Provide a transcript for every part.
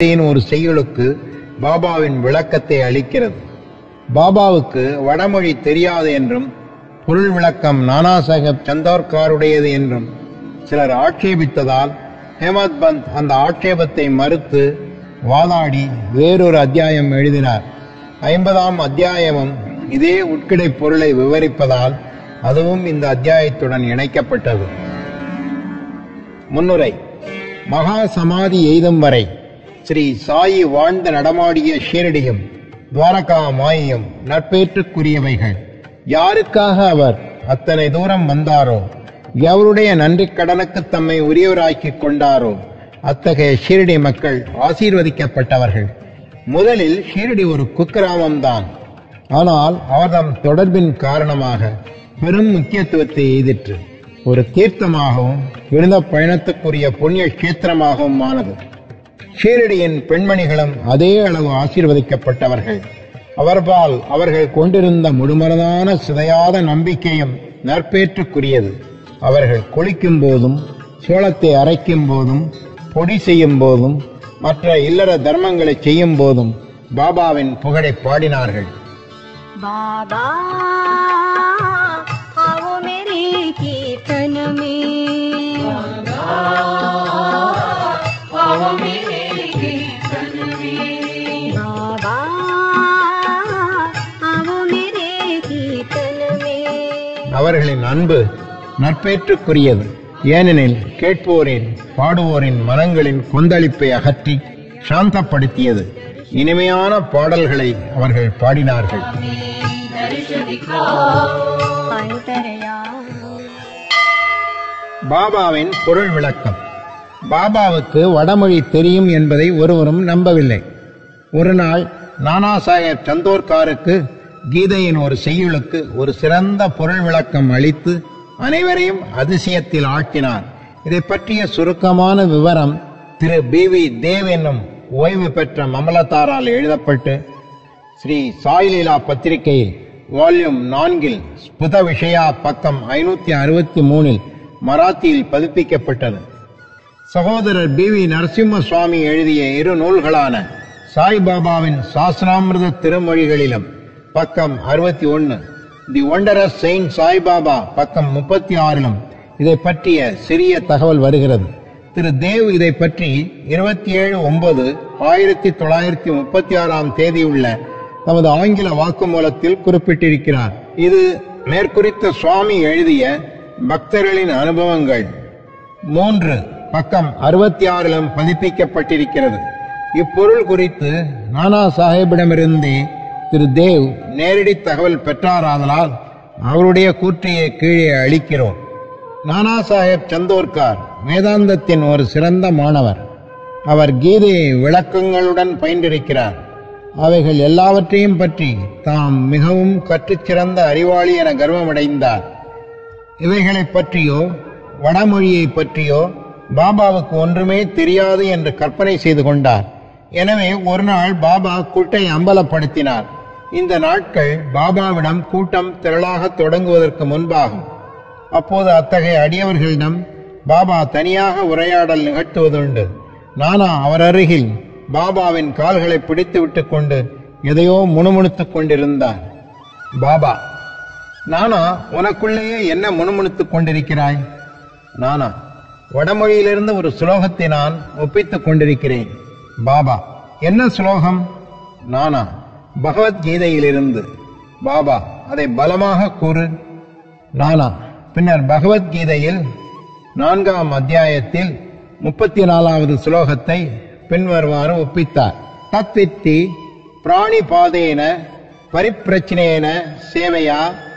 கீதையின் ஒரு செய்யுளுக்கு பாபாவின் விளக்கத்தை அளிக்கிறது பாபாவுக்கு வடமொழி தெரியாது என்றும் பொருள் விளக்கம் நானா சாஹேப் சந்தோர்காருடையது என்றும் சிலர் ஆட்சேபித்ததால் ஹேமத் பந்த் அந்த ஆட்சேபத்தை மறுத்து வாதாடி வேறொரு அத்தியாயம் எழுதினார் ஐம்பதாம் அத்தியாயமும் இதே உட்கிடை பொருளை விவரிப்பதால் அதுவும் இந்த அத்தியாயத்துடன் இணைக்கப்பட்டது முன்னுரை மகா சமாதி எய்தும் வரை ஸ்ரீ சாயி வாழ்ந்து நடமாடிய ஷீரடியும் துவாரகா மாயையும் நட்பேற்றுக்குரியவைகள் யாருக்காக அவர் அத்தனை தூரம் வந்தாரோ எவருடைய நன்றி கடனுக்கு தம்மை உரியவராக்கிக் கொண்டாரோ அத்தகைய ஷீரடி மக்கள் ஆசீர்வதிக்கப்பட்டவர்கள் முதலில் ஷீரடி ஒரு குக்கிராமம்தான் ஆனால் அவர்தம் தொடர்பின் காரணமாக பெரும் முக்கியத்துவத்தை எய்திற்று ஒரு தீர்த்தமாகவும் விருந்த பயணத்துக்குரிய புண்ணிய கஷேத்திரமாகவும் ஆனது ஷீரடியின் பெண்மணிகளும் அதே அளவு ஆசீர்வதிக்கப்பட்டவர்கள் அவர்பால் அவர்கள் கொண்டிருந்த முழுமனதான சிதையாத நம்பிக்கையும் நற்பேற்றுக்குரியது அவர்கள் குளிக்கும் போதும் சோளத்தை அரைக்கும் போதும் பொடி செய்யும் போதும் மற்ற இல்லற தர்மங்களை செய்யும் போதும் பாபாவின் புகழை பாடினார்கள் बाबा आओ मेरे कीर्तन में बाबा आओ मेरे कीर्तन में அவர்களின் அன்பு நற்பேற்றுக்குரியது ஏனெனில் கேட்போரின் பாடுவோரின் மனங்களின் கொந்தளிப்பை அகற்றி சாந்தப்படுத்தியது இனிமையான பாடல்களை அவர்கள் பாடினார்கள் अंतरयाम பாபாவின் பொருள் விளக்கம் பாபாவுக்கு வடமொழி தெரியும் என்பதை ஒருவரும் நம்பவில்லை ஒரு நாள் நானா சாஹேப் சந்தோர்காருக்கு கீதையின் ஒரு செய்யுளுக்கு ஒரு சிறந்த பொருள் விளக்கம் அளித்து அனைவரையும் அதிசயத்தில் ஆழ்த்தினார் இதை பற்றிய சுருக்கமான விவரம் திரு பி வி தேவ் என்னும் ஓய்வு பெற்ற மமலதாரால் எழுதப்பட்டு ஸ்ரீ சாய்லீலா பத்திரிகையில் வால்யூம் நான்கில் ஸ்புத விஷயா பக்கம் ஐநூத்தி அறுபத்தி மூணில் மராத்தியில் பதிப்பிக்கப்பட்டது சகோதரர் பி வி நரசிம்ம சுவாமி எழுதிய இரு நூல்களான சாய்பாபாவின் சாஸ்திராமிர்த திருமொழிகளிலும் பக்கம் அறுபத்தி ஒன்னு தி ஒண்டரஸ் செயின்ட் சாய்பாபா பக்கம் முப்பத்தி ஆறிலும் இதை பற்றிய சிறிய தகவல் வருகிறது திரு தேவ் இதை பற்றி இருபத்தி ஏழு ஒன்பது ஆயிரத்தி தொள்ளாயிரத்தி முப்பத்தி ஆறாம் தேதியுள்ள தமது ஆங்கில வாக்குமூலத்தில் குறிப்பிட்டிருக்கிறார் இது மேற்குறித்த சுவாமி எழுதிய பக்தர்களின் அனுபவங்கள் மூன்று பக்கம் அறுபத்தி ஆறிலும் பதிப்பிக்கப்பட்டிருக்கிறது இப்பொருள் குறித்து நானா சாஹேபிடமிருந்தே திரு தேவ் நேரடி தகவல் பெற்றாராதலால் அவருடைய கூற்றையே கீழே அளிக்கிறோம் நானா சாஹேப் சந்தோர்கார் வேதாந்தத்தின் ஒரு சிறந்த மாணவர் அவர் கீதையை விளக்கங்களுடன் பயின்றிருக்கிறார் அவைகள் எல்லாவற்றையும் பற்றி தாம் மிகவும் கற்றுச் சிறந்த அறிவாளி என கர்வமடைந்தார் இவைகளைப் பற்றியோ வடமொழியை பற்றியோ பாபாவுக்கு ஒன்றுமே தெரியாது என்று கற்பனை செய்து கொண்டார் எனவே ஒரு நாள் பாபா கூட்டை அம்பலப்படுத்தினார் இந்த நாட்கள் பாபாவிடம் கூட்டம் திரளாக தொடங்குவதற்கு முன்பாகும் அப்போது அத்தகைய அடியவர்களிடம் பாபா தனியாக உரையாடல் நிகழ்த்துவதுண்டு நானா அவர் அருகில் பாபாவின் கால்களை பிடித்து விட்டுக் கொண்டு எதையோ முணுமுணுத்துக் கொண்டிருந்தார் பாபா நானா உனக்குள்ளேயே என்ன முணுமுணுத்துக் கொண்டிருக்கிறாய் நானா வடமொழியிலிருந்து ஒரு சுலோகத்தை நான் ஒப்பித்துக் கொண்டிருக்கிறேன் பாபா என்ன சுலோகம் நானா பகவத்கீதையிலிருந்து பாபா அதை பலமாக கூறு நானா பின்னர் பகவத்கீதையில் நான்காம் அத்தியாயத்தில் முப்பத்தி நாலாவது சுலோகத்தை பின்வருமாறு ஒப்பித்தார் தத்வித்தி பிராணிபாதேன பரிப்பிரச்சனேன சேவையா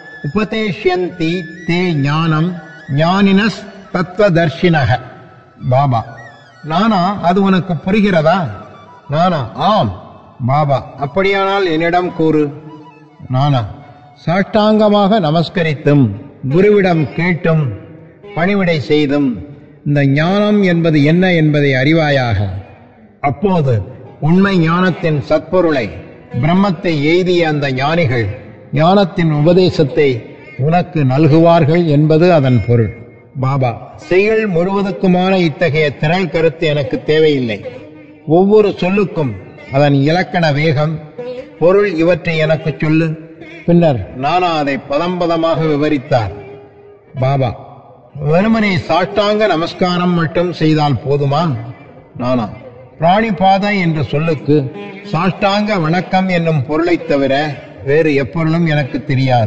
உபதேஷ்யந்தி தே ஞானம் ஞானினஸ் தத்துவதர்ஷினக பாபா நானா அது உனக்கு புரிகிறதா நானா ஆம் பாபா அப்படியானால் என்னிடம் கூறு நானா சாஷ்டாங்கமாக நமஸ்கரித்தும் குருவிடம் கேட்டும் பணிவிடை செய்தும் இந்த ஞானம் என்பது என்ன என்பதை அறிவாயாக அப்போது உண்மை ஞானத்தின் சத்பொருளை பிரம்மத்தை எய்திய அந்த ஞானிகள் ஞானத்தின் உபதேசத்தை உனக்கு நல்குவார்கள் என்பது அதன் பொருள் பாபா செயல் முழுவதுக்குமான இத்தகைய திரள் கருத்து எனக்கு தேவையில்லை ஒவ்வொரு சொல்லுக்கும் அதன் இலக்கண வேகம் பொருள் இவற்றை எனக்கு சொல்லு பின்னர் நானா அதை பதம் பதமாக விவரித்தார் பாபா வெறுமனே சாஷ்டாங்க நமஸ்காரம் மட்டும் செய்தால் போதுமா நானா பிராணிபாத என்ற சொல்லுக்கு சாஷ்டாங்க வணக்கம் என்னும் பொருளைத் தவிர வேறு எப்பொருளும் எனக்கு தெரியாது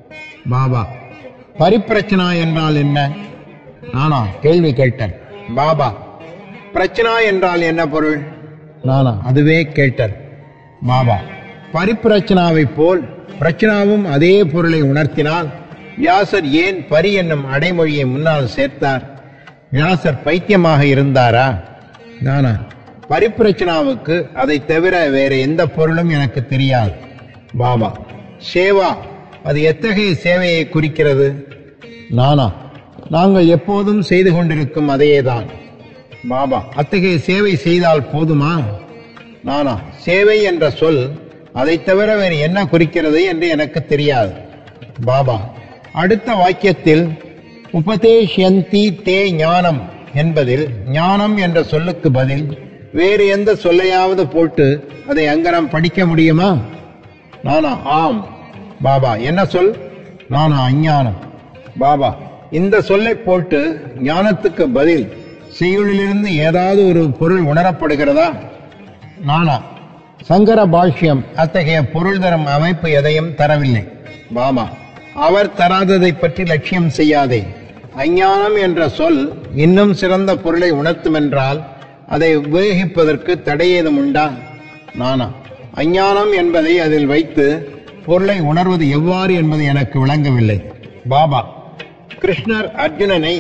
பாபா பரிப்பிரச்சனா என்றால் என்ன நானா கேள்வி கேட்டேன் பாபா பிரச்சனா என்றால் என்ன பொருள் நானா அதுவே கேட்டேன் பாபா பரிப்பிரச்சனாவை போல் பிரச்சனாவும் அதே பொருளை உணர்த்தினால் வியாசர் ஏன் பரி என்னும் அடைமொழியை முன்னால் சேர்த்தார் வியாசர் பைத்தியமாக இருந்தாரா நானா பரிப்பிரச்சனாவுக்கு அதை தவிர வேற எந்த பொருளும் எனக்கு தெரியாது பாபா சேவா அது எத்தகைய சேவையை குறிக்கிறது நானா நாங்கள் எப்போதும் செய்து கொண்டிருக்கும் அதையேதான் பாபா அத்தகைய சேவை செய்தால் போதுமா நானா சேவை என்ற சொல் அதை தவிர வேறு என்ன குறிக்கிறது என்று எனக்கு தெரியாது பாபா அடுத்த வாக்கியத்தில் உபதேஷ்யந்தி தே ஞானம் என்பதில் ஞானம் என்ற சொல்லுக்கு பதில் வேறு எந்த சொல்லையாவது போட்டு அதை அங்கனம் படிக்க முடியுமா நானா ஆம் பாபா என்ன சொல் நானா அஞ்ஞானம் பாபா இந்த சொல்லை போட்டு ஞானத்துக்கு பதில் செய்யுளிலிருந்து ஏதாவது ஒரு பொருள் உணரப்படுகிறதா நானா சங்கர பாஷ்யம் அத்தகைய பொருள் தரும் அமைப்பு எதையும் தரவில்லை பாபா அவர் தராததை பற்றி லட்சியம் செய்யாதே அஞ்ஞானம் என்ற சொல் இன்னும் சிறந்த பொருளை உணர்த்தும் என்றால் அதை உபயோகிப்பதற்கு தடையேதும் உண்டா நானா அஞ்ஞானம் என்பதை அதில் வைத்து பொருளை உணர்வது எவ்வாறு என்பது எனக்கு விளங்கவில்லை பாபா கிருஷ்ணர் அர்ஜுனனை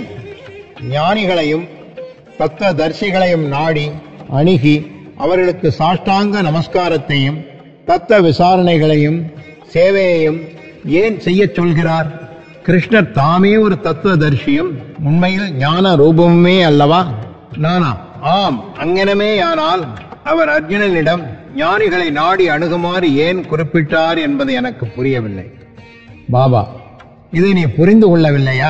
ஞானிகளையும் தத்துவதர்சிகளையும் நாடி அணுகி அவர்களுக்கு சாஷ்டாங்க நமஸ்காரத்தையும் தத்துவ விசாரணைகளையும் சேவையையும் ஏன் செய்யச் சொல்கிறார் கிருஷ்ணர் தாமே ஒரு தத்துவதர்சியும் உண்மையில் ஞான ரூபமுமே அல்லவா நானா ஆம் அங்கனமேயானால் அவர் அர்ஜுனனிடம் ஞானிகளை நாடி அணுகுமாறு ஏன் குறிப்பிட்டார் என்பது எனக்கு புரியவில்லை பாபா இதை நீ புரிந்து கொள்ளவில்லையா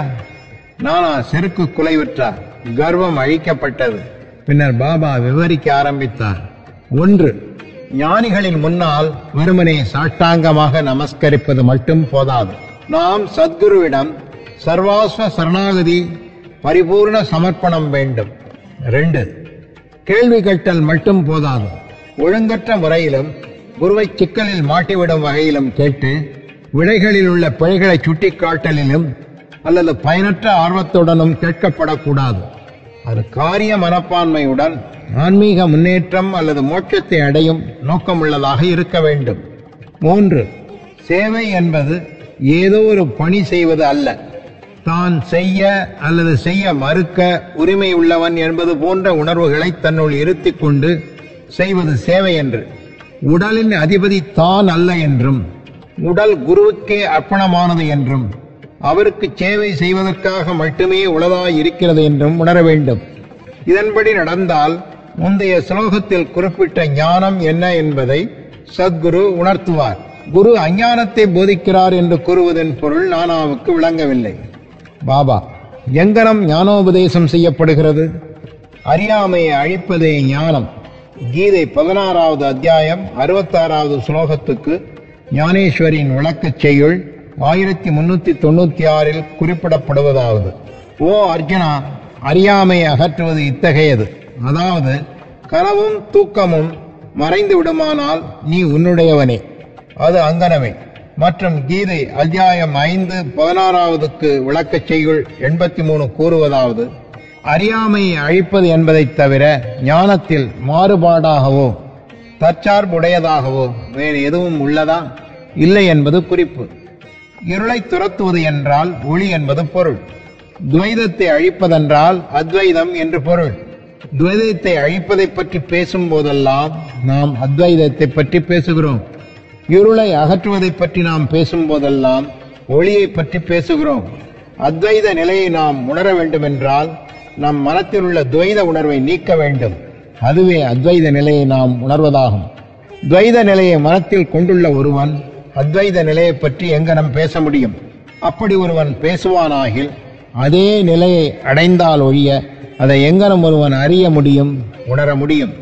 நானா செருக்கு குலைவுற்றார் கர்வம் அழிக்கப்பட்டது பின்னர் பாபா விவரிக்க ஆரம்பித்தார் ஒன்று ஞானிகளின் முன்னால் வெறுமனே சாஷ்டாங்கமாக நமஸ்கரிப்பது மட்டும் போதாது நாம் சத்குருவிடம் சர்வாஸ்வ சரணாகதி பரிபூர்ண சமர்ப்பணம் வேண்டும் ரெண்டு கேள்வி கேட்டல் மட்டும் போதாது ஒழுங்கற்ற முறையிலும் குருவை சிக்கலில் மாட்டிவிடும் வகையிலும் கேட்டு விடைகளில் உள்ள பிழைகளை சுட்டிக்காட்டலிலும் அல்லது பயனற்ற ஆர்வத்துடனும் கேட்கப்படக்கூடாது அது காரிய மனப்பான்மையுடன் ஆன்மீக முன்னேற்றம் அல்லது மோட்சத்தை அடையும் நோக்கமுள்ளதாக இருக்க வேண்டும் மூன்று சேவை என்பது ஏதோ ஒரு பணி செய்வது அல்ல தான் செய்ய அல்லது செய்ய மறுக்க உரிமை உள்ளவன் என்பது போன்ற உணர்வுகளை தன்னுள் இருத்திக் கொண்டு செய்வது சேவை என்று உடலின் அதிபதி தான் அல்ல என்றும் உடல் குருவுக்கே அர்ப்பணமானது என்றும் அவருக்கு சேவை செய்வதற்காக மட்டுமே உளதாய் இருக்கிறது என்றும் உணர வேண்டும் இதன்படி நடந்தால் முந்தைய ஸ்லோகத்தில் குறிப்பிட்ட ஞானம் என்ன என்பதை சத்குரு உணர்த்துவார் குரு அஞ்ஞானத்தை போதிக்கிறார் என்று கூறுவதன் பொருள் நானாவுக்கு விளங்கவில்லை பாபா எங்கனம் ஞானோபதேசம் செய்யப்படுகிறது அறியாமையை அழிப்பதே ஞானம் கீதை பதினாறாவது அத்தியாயம் அறுபத்தாறாவது ஸ்லோகத்துக்கு ஞானேஸ்வரியின் விளக்கச் செய்யுள் ஆயிரத்தி முன்னூத்தி தொண்ணூத்தி ஆறில் குறிப்பிடப்படுவதாவது ஓ அர்ஜுனா அறியாமையை அகற்றுவது இத்தகையது அதாவது கனவும் தூக்கமும் மறைந்து விடுமானால் நீ உன்னுடையவனே அது அங்கனமே மற்றும் கீதை அத்தியாயம் ஐந்து பதினாறாவதுக்கு விளக்கச் செய்யுள் எண்பத்தி மூணு கூறுவதாவது அறியாமையை அழிப்பது என்பதைத் தவிர ஞானத்தில் மாறுபாடாகவோ தற்சார்புடையதாகவோ வேறு எதுவும் உள்ளதா இல்லை என்பது குறிப்பு இருளை துரத்துவது என்றால் ஒளி என்பது பொருள் துவைதத்தை அழிப்பதென்றால் அத்வைதம் என்று பொருள் துவைதத்தை அழிப்பதை பற்றி பேசும் போதெல்லாம் நாம் அத்வைதத்தை பற்றி பேசுகிறோம் இருளை அகற்றுவதை பற்றி நாம் பேசும் போதெல்லாம் ஒளியை பற்றி பேசுகிறோம் அத்வைத நிலையை நாம் உணர வேண்டுமென்றால் நம் மனத்தில் உள்ள துவைத உணர்வை நீக்க வேண்டும் அதுவே அத்வைத நிலையை நாம் உணர்வதாகும் துவைத நிலையை மனத்தில் கொண்டுள்ள ஒருவன் அத்வைத நிலையை பற்றி எங்கனம் பேச முடியும் அப்படி ஒருவன் பேசுவானாகில் அதே நிலையை அடைந்தால் ஒழிய அதை எங்கனம் ஒருவன் அறிய முடியும் உணர முடியும்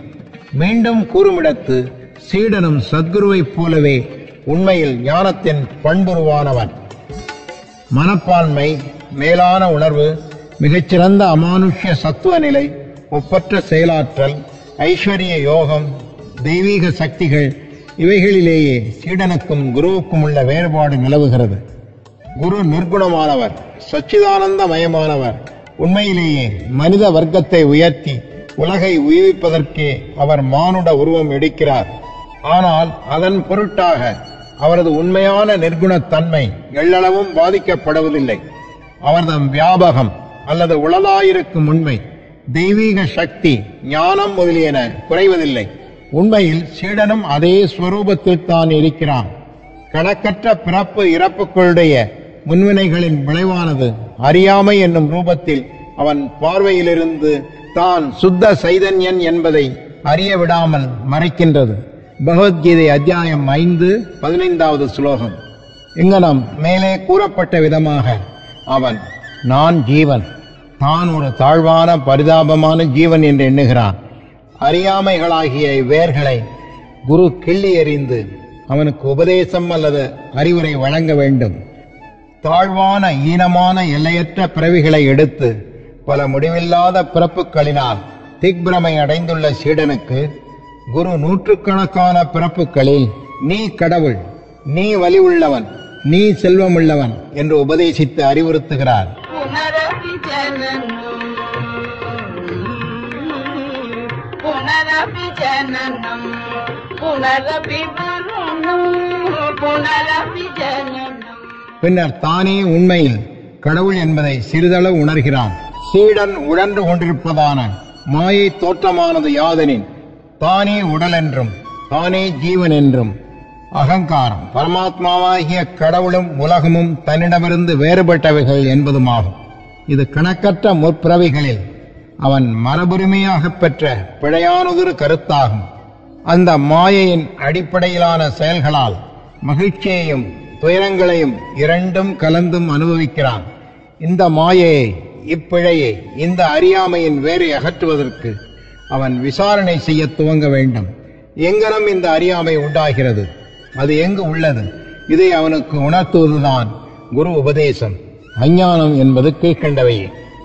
மீண்டும் கூறுமிடத்து சீடனும் சத்குருவைப் போலவே உண்மையில் ஞானத்தின் பண்புருவானவன் மனப்பான்மை மேலான உணர்வு மிகச்சிறந்த அமானுஷ்ய சத்துவ நிலை ஒப்பற்ற செயலாற்றல் ஐஸ்வர்ய யோகம் தெய்வீக சக்திகள் இவைகளிலேயே சீடனுக்கும் குருவுக்கும் உள்ள வேறுபாடு நிலவுகிறது குரு நிர்குணமானவர் சச்சிதானந்தமயமானவர் உண்மையிலேயே மனித வர்க்கத்தை உயர்த்தி உலகை உயிர்ப்பதற்கே அவர் மானுட உருவம் எடுக்கிறார் ஆனால் அதன் பொருட்டாக அவரது உண்மையான நிர்குணத்தன்மை எள்ளளவும் பாதிக்கப்படுவதில்லை அவர்தம் வியாபகம் அல்லது உளதாயிருக்கும் உண்மை தெய்வீக சக்தி ஞானம் முதலியன குறைவதில்லை உண்மையில் சீடனும் அதே ஸ்வரூபத்தில் தான் இருக்கிறான் கணக்கற்ற பிறப்பு இறப்புகளுடைய முன்வினைகளின் விளைவானது அறியாமை என்னும் ரூபத்தில் அவன் பார்வையிலிருந்து தான் சுத்த சைதன்யன் என்பதை அறிய விடாமல் மறைக்கின்றது பகவத்கீதை அத்தியாயம் ஐந்து பதினைந்தாவது ஸ்லோகம் இங்கனம் மேலே கூறப்பட்ட விதமாக அவன் நான் ஜீவன் தான் ஒரு தாழ்வான பரிதாபமான ஜீவன் என்று எண்ணுகிறான் அறியாமைகளாகிய இவ்வேர்களை குரு கிள்ளி எறிந்து அவனுக்கு உபதேசம் அல்லது அறிவுரை வழங்க வேண்டும் தாழ்வான ஈனமான எல்லையற்ற பிறவிகளை எடுத்து பல முடிவில்லாத பிறப்புகளினால் திக்பிரமை அடைந்துள்ள சீடனுக்கு குரு நூற்றுக்கணக்கான பிறப்புகளில் நீ கடவுள் நீ வலி உள்ளவன் நீ செல்வமுள்ளவன் என்று உபதேசித்து அறிவுறுத்துகிறார் पुनरपि जननम् पुनरपि जननम् पुनरपि मरणम् पुनरपि जननम् பின்னர் தானே உண்மையில் கடவுள் என்பதை சிறிதளவு உணர்கிறான் சீடன் உழன்று கொண்டிருப்பதான மாயை தோற்றமானது யாதெனின் தானே உடல் என்றும் தானே ஜீவன் என்றும் அகங்காரம் பரமாத்மாவாகிய கடவுளும் உலகமும் தன்னிடமிருந்து வேறுபட்டவைகள் என்பதுமாகும் இது கணக்கற்ற முற்பிறவிகளில் அவன் மரபுரிமையாகப் பெற்ற பிழையானதொரு கருத்தாகும் அந்த மாயையின் அடிப்படையிலான செயல்களால் மகிழ்ச்சியையும் துயரங்களையும் இரண்டும் கலந்தும் அனுபவிக்கிறான் இந்த மாயையை இப்பிழையை இந்த அறியாமையின் வேரை அகற்றுவதற்கு அவன் விசாரணை செய்ய துவங்க வேண்டும் எங்கனம் இந்த அறியாமை உண்டாகிறது அது எங்கு உள்ளது இதை அவனுக்கு உணர்த்துவதுதான் குரு உபதேசம் அஞ்ஞானம் என்பது கீழ்கண்டவையே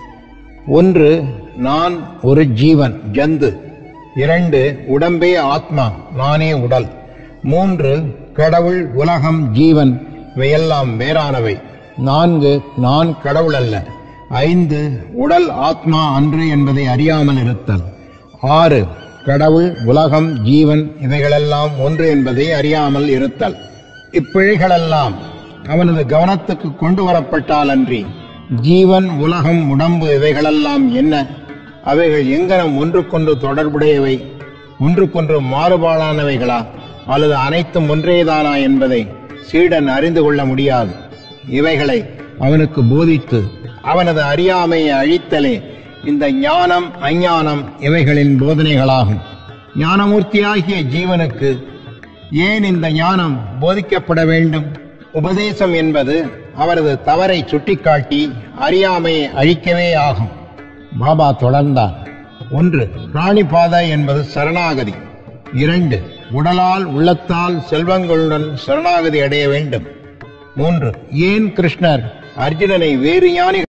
ஒன்று நான் ஒரு ஜீவன் ஜந்து இரண்டு உடம்பே ஆத்மா நானே உடல் மூன்று கடவுள் உலகம் ஜீவன் இவையெல்லாம் வேறானவை நான்கு நான் கடவுள் அல்ல ஐந்து உடல் ஆத்மா அன்று என்பதை அறியாமல் இருத்தல் ஆறு கடவுள் உலகம் ஜீவன் இவைகளெல்லாம் ஒன்று என்பதை அறியாமல் இருத்தல் இப்பிழைகளெல்லாம் அவனது கவனத்துக்கு கொண்டு வரப்பட்டாலன்றி ஜீவன் உலகம் உடம்பு இவைகளெல்லாம் என்ன அவைகள் எங்கனம் ஒன்றுக்கொன்று தொடர்புடையவை ஒன்றுக்கொன்று மாறுபாடானவைகளா அல்லது அனைத்தும் ஒன்றேதானா என்பதை சீடன் அறிந்து கொள்ள முடியாது இவைகளை அவனுக்கு போதித்து அவனது அறியாமையை அழித்தலே இந்த ஞானம் அஞ்ஞானம் இவைகளின் போதனைகளாகும் ஞானமூர்த்தியாகிய ஜீவனுக்கு ஏன் இந்த ஞானம் போதிக்கப்பட வேண்டும் உபதேசம் என்பது அவரது தவறை சுட்டிக்காட்டி அறியாமையை அழிக்கவே ஆகும் பாபா தொடர்ந்தார் ஒன்று பிராணிபாதை என்பது சரணாகதி இரண்டு உடலால் உள்ளத்தால் செல்வங்களுடன் சரணாகதி அடைய வேண்டும் மூன்று ஏன் கிருஷ்ணர் அர்ஜுனனை வேறு ஞானிகள்